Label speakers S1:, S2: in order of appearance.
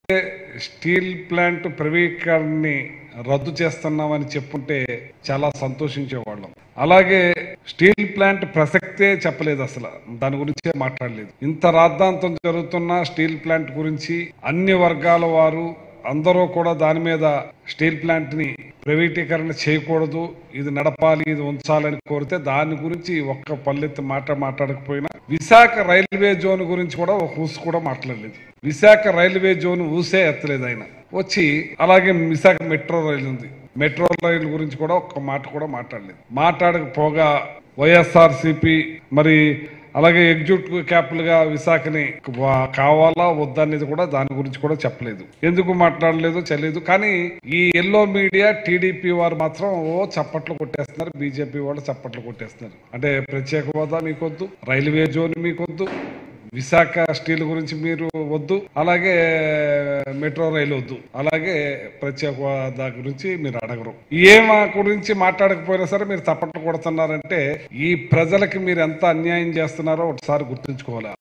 S1: steel plant ప్రైవేటీకరణని రద్దు చేస్తున్నామని చెప్పుంటే చాలా సంతోషించేవాళ్ళం అలాగే స్టీల్ ప్లాంట్ ప్రసక్తే చెప్పలేదు అసలు దాని గురించే మాట్లాడలేదు ఇంత రాద్ధాంతం జరుగుతున్న స్టీల్ ప్లాంట్ గురించి అన్ని వర్గాల వారు అందరూ కూడా దాని మీద స్టీల్ ప్లాంట్ ని ప్రైవేటీకరణ చేయకూడదు ఇది నడపాలి ఇది ఉంచాలని కోరితే దాని గురించి ఒక్క పల్లెత్తి మాట మాట్లాడకపోయినా విశాఖ రైల్వే జోన్ గురించి కూడా ఒక ఊసు కూడా మాట్లాడలేదు విశాఖ రైల్వే జోన్ ఊసే ఎత్తలేదు ఆయన వచ్చి అలాగే విశాఖ మెట్రో రైలు ఉంది మెట్రో రైలు గురించి కూడా ఒక్క మాట కూడా మాట్లాడలేదు మాట్లాడకపోగా వైఎస్ఆర్ మరి అలాగే ఎగ్జిక్యూటివ్ క్యాపిటల్ గా విశాఖని వా- కావాలా వద్దా అనేది కూడా దాని గురించి కూడా చెప్పలేదు ఎందుకు మాట్లాడలేదు తెలియదు కానీ ఈ ఎల్లో మీడియా టీడీపీ వారు మాత్రం ఓ చప్పట్లు కొట్టేస్తున్నారు బీజేపీ వాళ్ళు చప్పట్లు కొట్టేస్తున్నారు అంటే ప్రత్యేక హోదా మీకొద్దు రైల్వే జోన్ మీకొద్దు విశాఖ స్టీల్ గురించి మీరు వద్దు అలాగే మెట్రో రైలు వద్దు అలాగే ప్రత్యేక హోదా గురించి మీరు అడగరు ఏమా గురించి మాట్లాడకపోయినా సరే మీరు తప్పట్లు కొడుతున్నారంటే ఈ ప్రజలకి మీరు ఎంత అన్యాయం చేస్తున్నారో ఒకసారి గుర్తుంచుకోవాలి